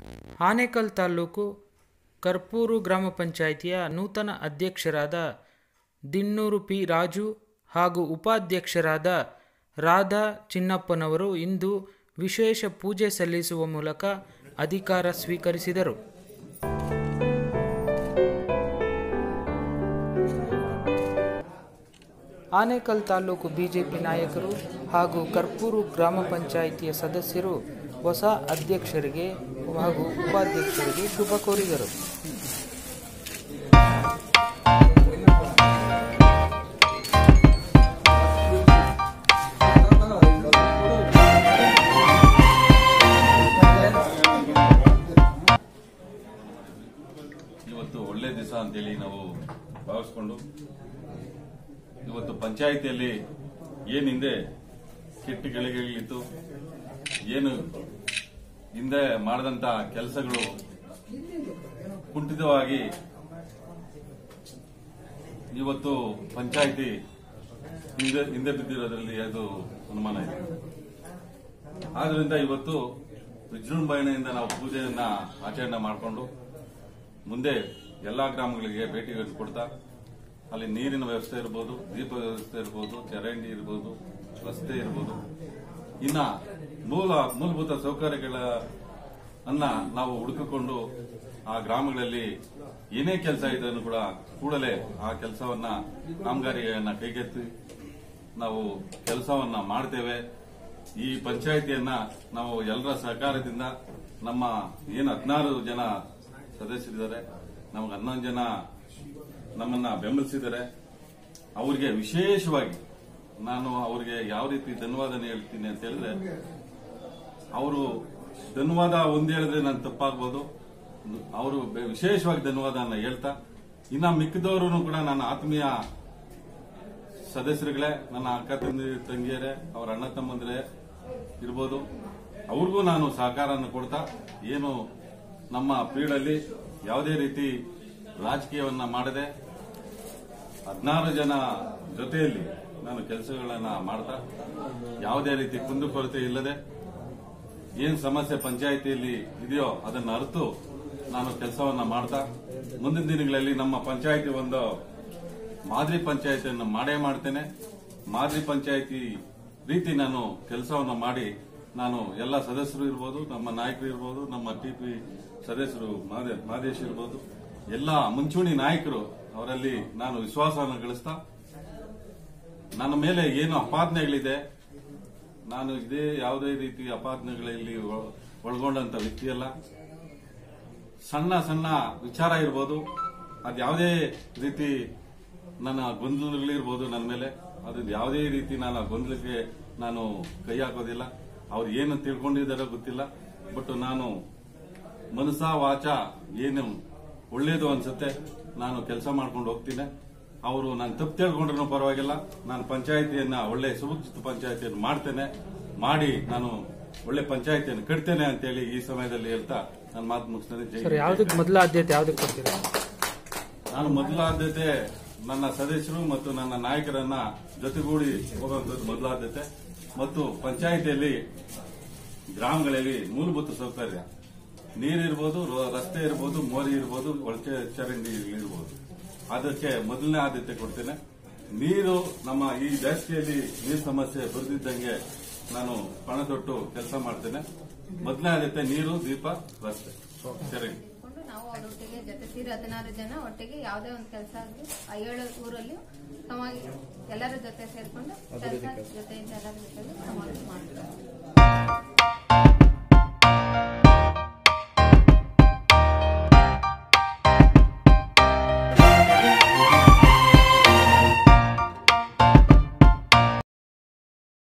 ಆನೇಕಲ್ ತಾಲೂಕು ಕರ್ಪೂರು ಗ್ರಾಮ ಪಂಚಾಯಿತಿಯ ನೂತನ ಅಧ್ಯಕ್ಷರಾದ ದಿನ್ನೂರು ಪಿ ರಾಜು ಹಾಗೂ ಉಪಾಧ್ಯಕ್ಷರಾದ ರಾಧಾ ಚಿನ್ನಪ್ಪನವರು ಇಂದು ವಿಶೇಷ ಪೂಜೆ ಸಲ್ಲಿಸುವ ಮೂಲಕ ಅಧಿಕಾರ ಸ್ವೀಕರಿಸಿದರು ಆನೇಕಲ್ ತಾಲೂಕು ಬಿಜೆಪಿ ನಾಯಕರು ಹಾಗೂ ಕರ್ಪೂರು ಗ್ರಾಮ ಪಂಚಾಯಿತಿಯ ಸದಸ್ಯರು ಹೊಸ ಅಧ್ಯಕ್ಷರಿಗೆ ಹಾಗೂ ಉಪಾಧ್ಯಕ್ಷರಿಗೆ ಶುಭ ಕೋರಿದರು ಇವತ್ತು ಒಳ್ಳೆ ದಿವಸ ಅಂತೇಳಿ ನಾವು ಭಾವಿಸ್ಕೊಂಡು ಇವತ್ತು ಪಂಚಾಯಿತಿಯಲ್ಲಿ ಏನ್ ಹಿಂದೆ ಕೆಟ್ಟ ಗಳಿಗೆಗಳಿತ್ತು ಏನು ಹಿಂದೆ ಮಾಡಿದಂತ ಕೆಲಸಗಳು ಕುಂಠಿತವಾಗಿ ಇವತ್ತು ಪಂಚಾಯಿತಿ ಹಿಂದೆ ಹಿಂದೆ ಬಿದ್ದಿರೋದ್ರಲ್ಲಿ ಅದು ಅನುಮಾನ ಇದೆ ಆದ್ರಿಂದ ಇವತ್ತು ವಿಜೃಂಭಣೆಯಿಂದ ನಾವು ಪೂಜೆಯನ್ನ ಆಚರಣೆ ಮಾಡಿಕೊಂಡು ಮುಂದೆ ಎಲ್ಲಾ ಗ್ರಾಮಗಳಿಗೆ ಭೇಟಿ ಕೊಡ್ತಾ ಅಲ್ಲಿ ನೀರಿನ ವ್ಯವಸ್ಥೆ ಇರ್ಬೋದು ದೀಪ ವ್ಯವಸ್ಥೆ ಇರ್ಬೋದು ಚರಂಡಿ ಇರ್ಬೋದು ರಸ್ತೆ ಇರ್ಬೋದು ಇನ್ನ ಮೂಲ ಮೂಲಭೂತ ಸೌಕರ್ಯಗಳ ಅನ್ನ ನಾವು ಹುಡುಕಿಕೊಂಡು ಆ ಗ್ರಾಮಗಳಲ್ಲಿ ಏನೇ ಕೆಲಸ ಇದನ್ನು ಕೂಡ ಕೂಡಲೇ ಆ ಕೆಲಸವನ್ನ ಕಾಮಗಾರಿಯನ್ನ ಕೈಗೆತ್ತಿ ನಾವು ಕೆಲಸವನ್ನ ಮಾಡ್ತೇವೆ ಈ ಪಂಚಾಯಿತಿಯನ್ನ ನಾವು ಎಲ್ಲರ ಸಹಕಾರದಿಂದ ನಮ್ಮ ಏನು ಹದಿನಾರು ಜನ ಸದಸ್ಯರಿದ್ದಾರೆ ನಮಗೆ ಹನ್ನೊಂದು ಜನ ನಮ್ಮನ್ನ ಬೆಂಬಲಿಸಿದ್ದಾರೆ ಅವರಿಗೆ ವಿಶೇಷವಾಗಿ ನಾನು ಅವರಿಗೆ ಯಾವ ರೀತಿ ಧನ್ಯವಾದ ಹೇಳ್ತೀನಿ ಅಂತ ಹೇಳಿದ್ರೆ ಅವರು ಧನ್ಯವಾದ ಒಂದ್ ಹೇಳಿದ್ರೆ ನಾನು ತಪ್ಪಾಗ್ಬೋದು ಅವರು ವಿಶೇಷವಾಗಿ ಧನ್ಯವಾದನ ಹೇಳ್ತಾ ಇನ್ನ ಮಿಕ್ಕಿದವರು ಕೂಡ ನನ್ನ ಆತ್ಮೀಯ ಸದಸ್ಯರುಗಳೇ ನನ್ನ ಅಕ್ಕ ತಂದಿ ತಂಗಿಯರೇ ಅವರ ಅಣ್ಣ ತಮ್ಮಂದಿರೇ ಇರ್ಬೋದು ಅವ್ರಿಗೂ ನಾನು ಸಹಕಾರನ ಕೊಡ್ತಾ ಏನು ನಮ್ಮ ಫೀಲ್ಡಲ್ಲಿ ಯಾವುದೇ ರೀತಿ ರಾಜಕೀಯವನ್ನ ಮಾಡದೆ ಹದಿನಾರು ಜನ ಜೊತೆಯಲ್ಲಿ ನಾನು ಕೆಲಸಗಳನ್ನ ಮಾಡ್ತಾ ಯಾವುದೇ ರೀತಿ ಕುಂದುಕೊರತೆ ಇಲ್ಲದೆ ಏನ್ ಸಮಸ್ಯೆ ಪಂಚಾಯಿತಿಯಲ್ಲಿ ಇದೆಯೋ ಅದನ್ನ ಅರಿತು ನಾನು ಕೆಲಸವನ್ನ ಮಾಡ್ತಾ ಮುಂದಿನ ದಿನಗಳಲ್ಲಿ ನಮ್ಮ ಪಂಚಾಯಿತಿ ಒಂದು ಮಾದರಿ ಪಂಚಾಯಿತಿಯನ್ನು ಮಾಡೇ ಮಾಡ್ತೇನೆ ಮಾದರಿ ಪಂಚಾಯಿತಿ ರೀತಿ ನಾನು ಕೆಲಸವನ್ನ ಮಾಡಿ ನಾನು ಎಲ್ಲ ಸದಸ್ಯರು ಇರ್ಬೋದು ನಮ್ಮ ನಾಯಕರು ಇರ್ಬೋದು ನಮ್ಮ ಟಿಪಿ ಸದಸ್ಯರು ಮಾದೇ- ಮಾದೇಶ್ ಇರ್ಬೋದು ಎಲ್ಲ ಮುಂಚೂಣಿ ನಾಯಕರು ಅವರಲ್ಲಿ ನಾನು ವಿಶ್ವಾಸವನ್ನು ಗಳಿಸ್ತಾ ನನ್ನ ಮೇಲೆ ಏನು ಅಪಾದನೆಗಳಿದೆ ನಾನು ಇದೇ ಯಾವುದೇ ರೀತಿ ಅಪಾದನೆಗಳಲ್ಲಿ ಒಳ- ಒಳಗೊಂಡಂತ ವ್ಯಕ್ತಿಯಲ್ಲ ಸಣ್ಣ ಸಣ್ಣ ವಿಚಾರ ಇರ್ಬೋದು ಅದು ಯಾವುದೇ ರೀತಿ ನನ್ನ ಗೊಂದಲಗಳಿರ್ಬೋದು ನನ್ನ ಮೇಲೆ ಅದು ಯಾವುದೇ ರೀತಿ ನಾನು ಆ ಗೊಂದಲಕ್ಕೆ ನಾನು ಕೈ ಹಾಕೋದಿಲ್ಲ ಅವ್ರು ಏನು ತಿಳ್ಕೊಂಡಿದ್ದಾರೋ ಗೊತ್ತಿಲ್ಲ ಬಟ್ ನಾನು ಮನಸ ವಾಚ ಏನು ಒಳ್ಳೇದು ಅನ್ಸುತ್ತೆ ನಾನು ಕೆಲಸ ಮಾಡ್ಕೊಂಡು ಹೋಗ್ತೀನಿ ಅವರು ನಾನು ತಪ್ಪು ತಿಳ್ಕೊಂಡ್ರೂ ಪರವಾಗಿಲ್ಲ ನಾನು ಪಂಚಾಯತಿಯನ್ನ ಒಳ್ಳೆ ಸುರಕ್ಷಿತ ಪಂಚಾಯತಿಯನ್ನು ಮಾಡ್ತೇನೆ ಮಾಡಿ ನಾನು ಒಳ್ಳೆ ಪಂಚಾಯತಿಯನ್ನು ಕಟ್ತೇನೆ ಅಂತೇಳಿ ಈ ಸಮಯದಲ್ಲಿ ಹೇಳ್ತಾ ನಾನು ಮಾತು ಮುಗಿಸ್ತೇನೆ ಜೈ ಸರ್ ಹಿಂದ್, ಜೈ ಯಾವುದಕ್ಕೆ ಮೊದಲ ಆದ್ಯತೆ ಯಾವುದಕ್ಕೆ ಕೊಡ್ತೀರಾ ನಾನು ಮೊದಲ ಆದ್ಯತೆ ನನ್ನ ಸದಸ್ಯರು ಮತ್ತು ನನ್ನ ನಾಯಕರನ್ನ ಜೊತೆಗೂಡಿ ಹೋಗುವಂತದ್ದು ಮೊದಲ ಆದ್ಯತೆ ಮತ್ತು ಪಂಚಾಯಿತಿಯಲ್ಲಿ ಗ್ರಾಮಗಳಲ್ಲಿ ಮೂಲಭೂತ ಸೌಕರ್ಯ ನೀರಿರ್ಬೋದು ರೋ- ರಸ್ತೆ ಇರ್ಬೋದು ಮೋರಿ ಇರ್ಬೋದು ಒಳಚೆ ಚರಂಡಿ ಇರ್ಬೋದು ಅದಕ್ಕೆ ಮೊದಲನೇ ಆದ್ಯತೆ ಕೊಡ್ತೇನೆ ನೀರು ನಮ್ಮ ಈ ಬೇಸಿಗೆಯಲ್ಲಿ ನೀರು ಸಮಸ್ಯೆ ಬರೆದಿದ್ದಂಗೆ ನಾನು ಪಣ ತೊಟ್ಟು ಕೆಲಸ ಮಾಡ್ತೇನೆ ಮೊದಲನೇ ಆದ್ಯತೆ ನೀರು ದೀಪ ರಸ್ತೆ ಚರಂಡಿ ಕೊಂಡು ನಾವು ಅವರೊಟ್ಟಿಗೆ ಜೊತೆ ಸೇರಿ ಹದಿನಾರು ಜನ ಒಟ್ಟಿಗೆ ಯಾವುದೇ ಒಂದು ಕೆಲಸ ಆಗಲಿ ಆ ಏಳು ಊರಲ್ಲಿ ಸಮಾಗಿ ಎಲ್ಲರ ಜೊತೆ ಸೇರ್ಕೊಂಡು ಕೆಲಸ ಜೊತೆಯಿಂದ ಎಲ್ಲರ ಜೊತೆಗೆ ಸಮಾಗಿ ಮಾಡ್ತಾರೆ